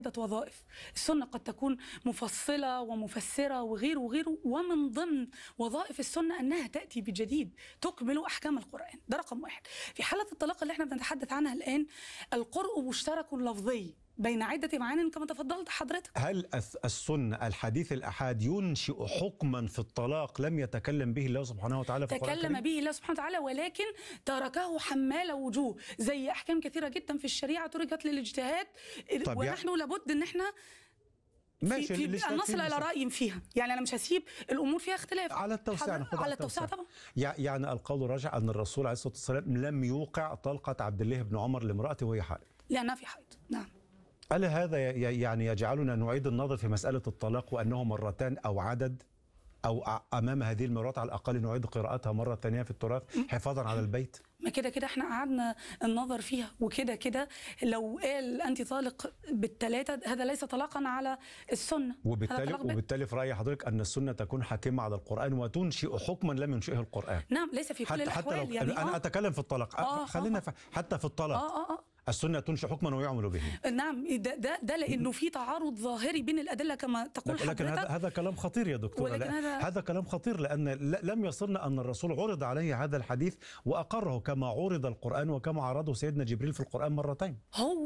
عدة وظائف السنة قد تكون مفصلة ومفسرة وغيره وغيره ومن ضمن وظائف السنة أنها تأتي بجديد تكمل أحكام القرآن ده رقم واحد في حالة الطلاق اللي احنا بنتحدث عنها الآن القرء مشترك لفظي بين عدة معان كما تفضلت حضرتك هل الس- السنة الحديث الأحاد ينشئ حكما في الطلاق لم يتكلم به الله سبحانه وتعالى في القرآن تكلم الكريم؟ به الله سبحانه وتعالى ولكن تركه حمال وجوه زي احكام كثيره جدا في الشريعه تركت للاجتهاد طب ونحن لابد ان احنا في, ماشي في الاجتهاد أن نصل فيه الى مساحة. راي فيها يعني انا مش هسيب الامور فيها اختلاف على التوسعة حضر- ناخدها على التوسعه طبعا يع- يعني القول الراجع أن الرسول عليه الصلاة والسلام لم يوقع طلقة عبد الله بن عمر لامرأته وهي حائض لانها في حيض نعم ألا هذا ي- ي- يعني يجعلنا نعيد النظر في مسألة الطلاق وأنه مرتان أو عدد أو أ- أمام هذه المرات على الأقل نعيد قراءتها مرة ثانية في التراث حفاظا على البيت ما كده كده احنا قعدنا النظر فيها وكده كده لو قال انت طالق بالثلاثه هذا ليس طلاقا على السنه هذا وبالتالي طلاق بال- وبالتالي في رأي حضرتك أن السنة تكون حاكمة على القرآن وتنشئ حكما لم ينشئه القرآن نعم ليس في كل حتى حتى الاحوال لو يعني أنا آه. أتكلم في الطلاق آه، آه، خلينا آه. في حتى في الطلاق اه اه اه السنة تنشئ حكما ويعمل به نعم ده ده, ده لانه في تعارض ظاهري بين الادله كما تقول لكن, لكن هذا حضرتك هذا كلام خطير يا دكتور ولكن لا هذا- هذا كلام خطير لان ل- لم يصلنا ان الرسول عرض عليه هذا الحديث واقره كما عرض القران وكما عرضه سيدنا جبريل في القران مرتين هو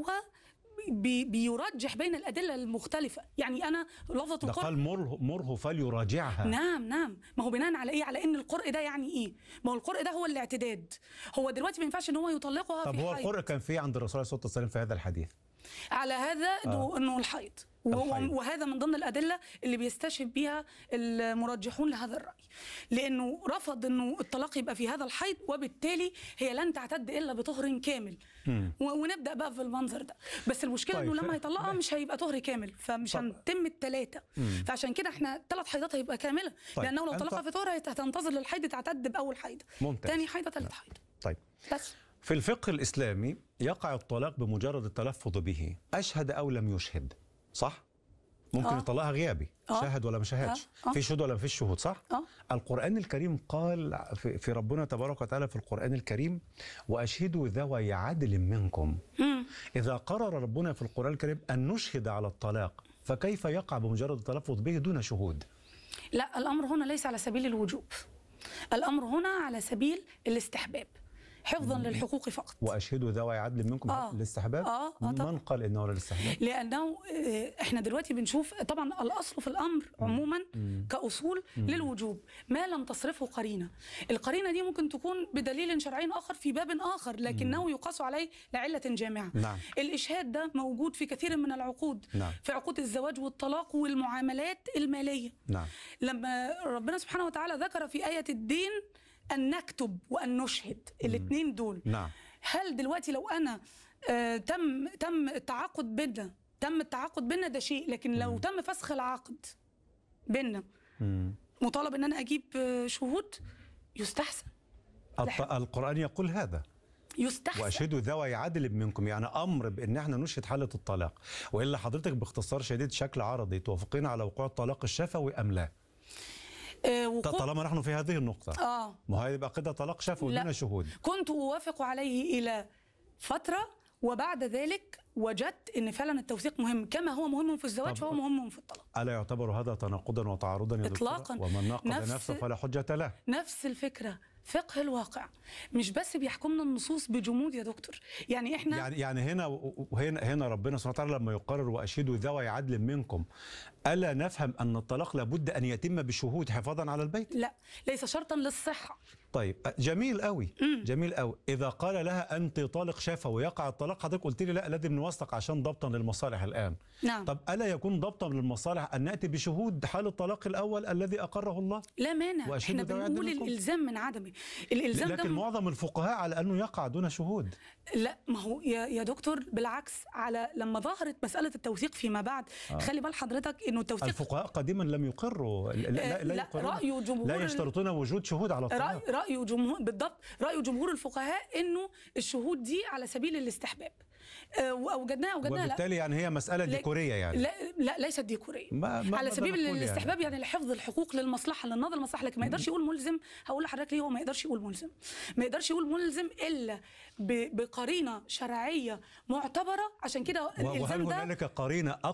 بي بيرجح بين الادله المختلفه يعني انا لفظه ده القرء قال مره مره فليراجعها نعم نعم ما هو بناء على ايه على ان القرء ده يعني ايه ما هو القرء ده هو الاعتداد هو دلوقتي ما ينفعش ان هو يطلقها طب في هو حيض القرآن كان فيه عند الرسول عليه الصلاه والسلام في هذا الحديث على هذا آه. انه الحيض وهو- الحيض. وهذا من ضمن الادله اللي بيستشهد بها المرجحون لهذا الراي لانه رفض انه الطلاق يبقى في هذا الحيض وبالتالي هي لن تعتد الا بطهر كامل و- ونبدا بقى في المنظر ده بس المشكله طيب، انه ف- لما يطلقها مش هيبقى طهر كامل فمش طب- هنتم الثلاثه فعشان كده احنا ثلاث حيضات هيبقى كامله طيب، لانه لو أنت- طلقها في طهر هت- هتنتظر للحيض تعتد باول حيض ممتاز. ثاني حيضه ثالث حيض طيب بس في الفقه الاسلامي يقع الطلاق بمجرد التلفظ به اشهد او لم يشهد صح ممكن آه. يطلقها غيابي آه. شاهد ولا ما شاهدش آه. آه. في شهود ولا ما فيش شهود صح آه. القرآن الكريم قال في في ربنا تبارك وتعالى في القرآن الكريم وأشهدوا ذوي عدل منكم مم. إذا قرر ربنا في القرآن الكريم أن نشهد على الطلاق فكيف يقع بمجرد التلفظ به دون شهود لا الامر هنا ليس على سبيل الوجوب الامر هنا على سبيل الاستحباب حفظا للحقوق فقط وأشهدوا ذوي عدل منكم آه. الاستحباب آه، آه، طبعا. من قال إنه للاستحباب لانه آه، احنا دلوقتي بنشوف طبعا الاصل في الامر عموما كاصول للوجوب ما لم تصرفه قرينه القرينه دي ممكن تكون بدليل شرعي اخر في باب اخر لكنه يقاس عليه لعله جامعه نعم. الاشهاد ده موجود في كثير من العقود نعم. في عقود الزواج والطلاق والمعاملات الماليه نعم لما ربنا سبحانه وتعالى ذكر في آية الدين أن نكتب وأن نشهد الاثنين دول نعم. هل دلوقتي لو أنا آه تم تم التعاقد بينا تم التعاقد بينا ده شيء لكن لو تم فسخ العقد بينا مطالب ان انا اجيب آه، شهود يستحسن الط- القرآن يقول هذا يستحسن واشهدوا ذوي عدل منكم يعني امر بان احنا نشهد حاله الطلاق والا حضرتك باختصار شديد شكل عرضي توافقين على وقوع الطلاق الشفوي ام لا آه ط- وقوع طالما نحن في هذه النقطه اه ما هو يبقى كده طلاق شفوي لا. دون شهود كنت أوافق عليه إلى فترة وبعد ذلك وجدت ان فعلا التوثيق مهم كما هو مهم في الزواج طب- فهو مهم في الطلاق الا يعتبر هذا تناقضا وتعارضا يا دكتورة؟ إطلاقاً. ومن ناقض نفس- نفسه فلا حجه له نفس الفكره فقه الواقع مش بس بيحكمنا النصوص بجمود يا دكتور يعني احنا يعني يعني هنا وهنا هنا ربنا سبحانه وتعالى لما يقرر واشهدوا ذوي عدل منكم الا نفهم ان الطلاق لابد ان يتم بشهود حفاظا على البيت لا ليس شرطا للصحه طيب جميل قوي جميل قوي اذا قال لها انت طالق شفوي ويقع الطلاق حضرتك قلت لي لا لازم نوثق عشان ضبطا للمصالح الان نعم طب الا يكون ضبطا للمصالح ان ناتي بشهود حال الطلاق الاول الذي اقره الله لا مانع وأشهدوا احنا ذوي عدل بنقول منكم. الالزام من عدمه الالزام لكن ده معظم الفقهاء على انه يقع دون شهود لا ما هو يا, يا دكتور بالعكس على لما ظهرت مساله التوثيق فيما بعد آه. خلي بال حضرتك انه التوثيق الفقهاء قديما لم يقروا لا, لا, آه، لا, لا، يقرون. رأي جمهور لا ال- يشترطون وجود شهود على رأي الطلاق رأي جمهور بالضبط رأي جمهور الفقهاء انه الشهود دي على سبيل الاستحباب آه، واوجدناها اوجدناها لا وبالتالي يعني هي مساله لا- ديكوريه يعني لا لا ليست ديكوريه ما ما على ماذا سبيل نقول يعني؟ الاستحباب يعني لحفظ الحقوق للمصلحه للنظر المصلحه لكن ما يقدرش يقول ملزم هقول لحضرتك ليه هو ما يقدرش يقول ملزم ما يقدرش يقول ملزم الا ب- بقرينه شرعيه معتبره عشان كده وهل الالزام ده هنالك قرينه